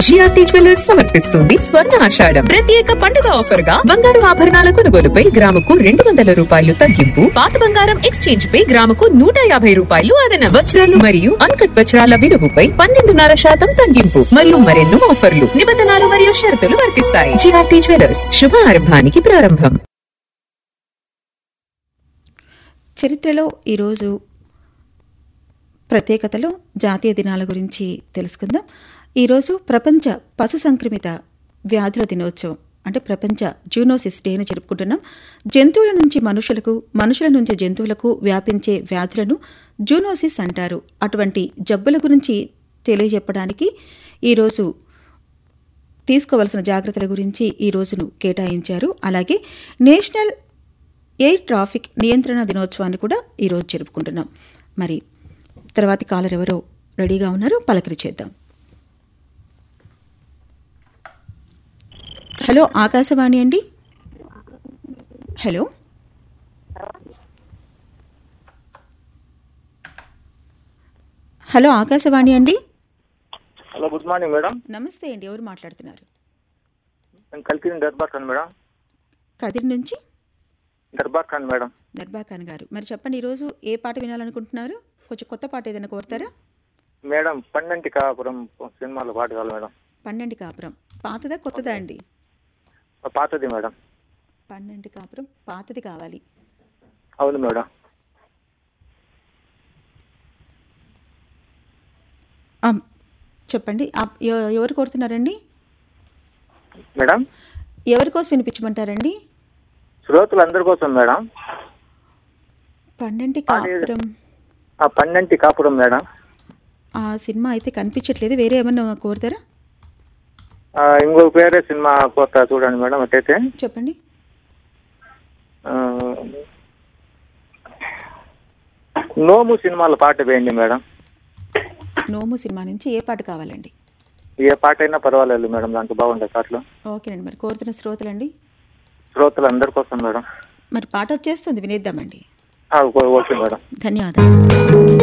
GRT jewellers సమర్పిస్తుంది స్వర్ణ ఆషాఢం ప్రత్యేక పండుగ ఆఫర్ గా బంగారు ఆభరణాల కొనుగోలుపై గ్రాముకు రెండు వందల రూపాయలు తగ్గింపు పాత బంగారం ఎక్స్చేంజ్ పై గ్రాముకు నూట యాభై రూపాయలు అదన వజ్రాలు మరియు అన్కట్ వజ్రాల విలువపై పన్నెండున్నర శాతం తగ్గింపు మరియు మరెన్నో ఆఫర్లు నిబంధనలు మరియు షరతులు వర్తిస్తాయి జిఆర్టీ జ్యువెలర్స్ శుభారంభానికి ప్రారంభం చరిత్రలో ఈరోజు ప్రత్యేకతలో జాతీయ దినాల గురించి తెలుసుకుందాం ఈరోజు ప్రపంచ పశు సంక్రమిత వ్యాధుల దినోత్సవం అంటే ప్రపంచ జూనోసిస్ డేను జరుపుకుంటున్నాం జంతువుల నుంచి మనుషులకు మనుషుల నుంచి జంతువులకు వ్యాపించే వ్యాధులను జూనోసిస్ అంటారు అటువంటి జబ్బుల గురించి తెలియజెప్పడానికి ఈరోజు తీసుకోవలసిన జాగ్రత్తల గురించి ఈ రోజును కేటాయించారు అలాగే నేషనల్ ఎయిర్ ట్రాఫిక్ నియంత్రణ దినోత్సవాన్ని కూడా ఈరోజు జరుపుకుంటున్నాం మరి తర్వాతి కాలర్ ఎవరో రెడీగా ఉన్నారు పలకరి చేద్దాం హలో ఆకాశవాణి అండి హలో హలో ఆకాశవాణి అండి హలో గుడ్ మార్నింగ్ మేడం నమస్తే అండి ఎవరు మాట్లాడుతున్నారు నేను కలికిన దర్బార్ ఖాన్ మేడం కదిరి నుంచి దర్బార్ ఖాన్ మేడం దర్బా ఖాన్ గారు మరి చెప్పండి ఈరోజు ఏ పాట వినాలనుకుంటున్నారు కొంచెం కొత్త పాట ఏదైనా కోరుతారా మేడం పన్నెంటి కాపురం సినిమాలో పాట కావాలి మేడం పన్నెండు కాపురం పాతదా కొత్తదా అండి పాతది మేడం పన్నెండు కాపురం పాతది కావాలి అవును మేడం ఆ, చెప్పండి ఆ, ఎవ- ఎవరు కోరుతున్నారండి మేడం ఎవరి కోసం వినిపించమంటారండి శ్రోతలందరి కోసం మేడం పన్నెండు కాపురం ఆ పన్నెంటి కాపురం మేడం ఆ సినిమా అయితే కనిపించట్లేదు వేరే ఏమన్నా కోరుతారా ఆ, ఇంకో పేరే సినిమా కొత్త చూడండి మేడం అట్టయితే చెప్పండి ఆ, నోము సినిమాలో పాట వేయండి మేడం నోము సినిమా నుంచి ఏ పాట కావాలండి ఏ పాట అయినా పర్వాలేదు మేడం దాంట్లో బాగుండే పాటలు ఓకేనండి మరి కోరుతున్న శ్రోతలండి శ్రోతలందరి కోసం మేడం మరి పాట వచ్చేస్తుంది వినేద్దామండి ఆ, ఓకే మేడం ధన్యవాదాలు